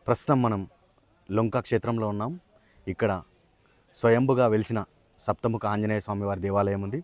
ప్రస్తుతం మనం లొంక క్షేత్రంలో ఉన్నాం ఇక్కడ స్వయంభుగా వెలిసిన సప్తముఖ ఆంజనేయ స్వామి వారి దేవాలయం ఉంది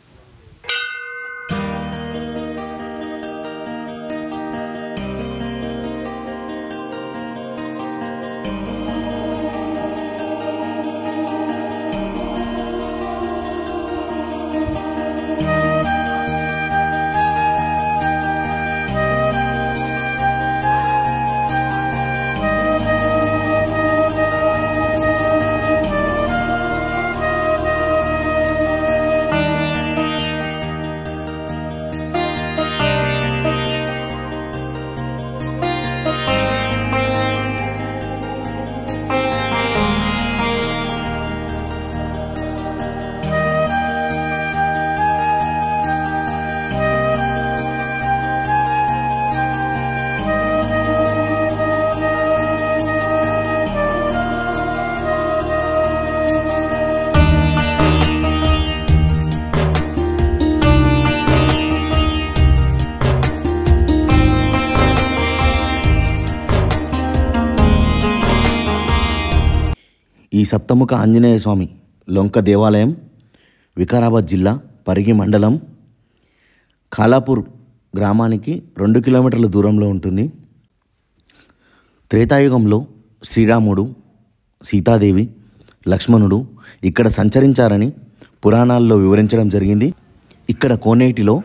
ఈ సప్తముఖ ఆంజనేయ స్వామి లొంక దేవాలయం వికారాబాద్ జిల్లా పరిగి మండలం కాలాపూర్ గ్రామానికి రెండు కిలోమీటర్ల దూరంలో ఉంటుంది త్రేతాయుగంలో శ్రీరాముడు సీతాదేవి లక్ష్మణుడు ఇక్కడ సంచరించారని పురాణాల్లో వివరించడం జరిగింది ఇక్కడ కోనేటిలో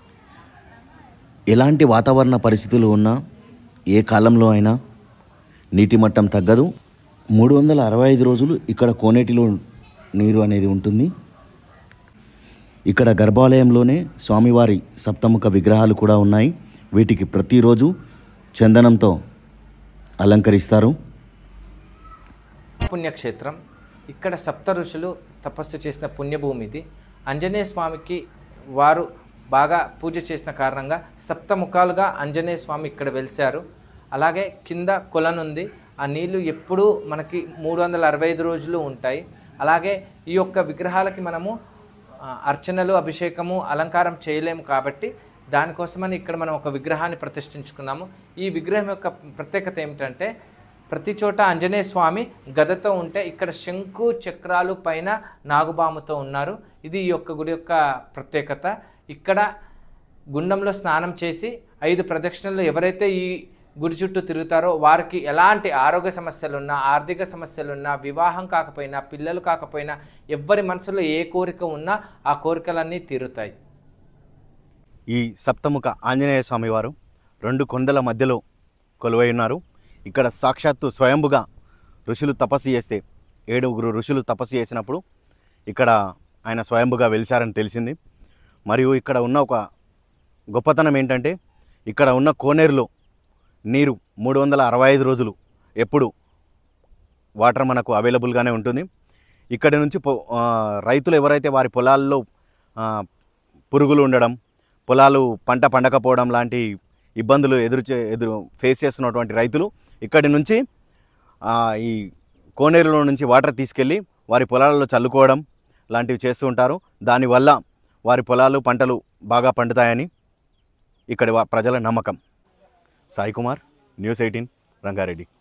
ఎలాంటి వాతావరణ పరిస్థితులు ఉన్నా ఏ కాలంలో అయినా నీటి మట్టం తగ్గదు మూడు వందల అరవై ఐదు రోజులు ఇక్కడ కోనేటిలో నీరు అనేది ఉంటుంది ఇక్కడ గర్భాలయంలోనే స్వామివారి సప్తముఖ విగ్రహాలు కూడా ఉన్నాయి వీటికి ప్రతిరోజు చందనంతో అలంకరిస్తారు పుణ్యక్షేత్రం ఇక్కడ సప్త ఋషులు తపస్సు చేసిన పుణ్యభూమి ఇది ఆంజనేయ స్వామికి వారు బాగా పూజ చేసిన కారణంగా సప్త ముఖాలుగా ఆంజనేయ స్వామి ఇక్కడ వెలిశారు అలాగే కింద కొలనుంది ఆ నీళ్లు ఎప్పుడూ మనకి మూడు వందల అరవై ఐదు రోజులు ఉంటాయి అలాగే ఈ యొక్క విగ్రహాలకి మనము ఆ, అర్చనలు అభిషేకము అలంకారం చేయలేము కాబట్టి దానికోసమని ఇక్కడ మనం ఒక విగ్రహాన్ని ప్రతిష్ఠించుకున్నాము ఈ విగ్రహం యొక్క ప్రత్యేకత ఏమిటంటే ప్రతి చోట ఆంజనేయ స్వామి గదతో ఉంటే ఇక్కడ శంకు చక్రాలు పైన నాగుబాముతో ఉన్నారు ఇది ఈ యొక్క గుడి యొక్క ప్రత్యేకత ఇక్కడ గుండంలో స్నానం చేసి ఐదు ప్రదక్షిణలు ఎవరైతే ఈ గుడి చుట్టూ తిరుగుతారో వారికి ఎలాంటి ఆరోగ్య సమస్యలున్నా ఆర్థిక సమస్యలున్నా వివాహం కాకపోయినా పిల్లలు కాకపోయినా ఎవ్వరి మనసులో ఏ కోరిక ఉన్నా ఆ కోరికలన్నీ తీరుతాయి ఈ సప్తముఖ ఆంజనేయ స్వామి వారు రెండు కొండల మధ్యలో కొలువై ఉన్నారు ఇక్కడ సాక్షాత్తు స్వయంభుగా ఋషులు తపస్సు చేస్తే ఏడుగురు ఋషులు తపస్సు చేసినప్పుడు ఇక్కడ ఆయన స్వయంభుగా వెలిశారని తెలిసింది మరియు ఇక్కడ ఉన్న ఒక గొప్పతనం ఏంటంటే ఇక్కడ ఉన్న కోనేరులో నీరు మూడు వందల అరవై ఐదు రోజులు ఎప్పుడు వాటర్ మనకు అవైలబుల్గానే ఉంటుంది ఇక్కడి నుంచి పొ- ఆ, రైతులు ఎవరైతే వారి పొలాల్లో ఆ, పురుగులు ఉండడం పొలాలు పంట పండకపోవడం లాంటి ఇబ్బందులు ఎదురు చే- ఎదురు ఫేస్ చేస్తున్నటువంటి రైతులు ఇక్కడి నుంచి ఆ, ఈ కోనేరులో నుంచి వాటర్ తీసుకెళ్ళి వారి పొలాలలో చల్లుకోవడం లాంటివి చేస్తూ ఉంటారు దానివల్ల వారి పొలాలు పంటలు బాగా పండుతాయని ఇక్కడి వా- ప్రజల నమ్మకం సాయి కుమార్ న్యూస్ ఎయిటీన్ రంగారెడ్డి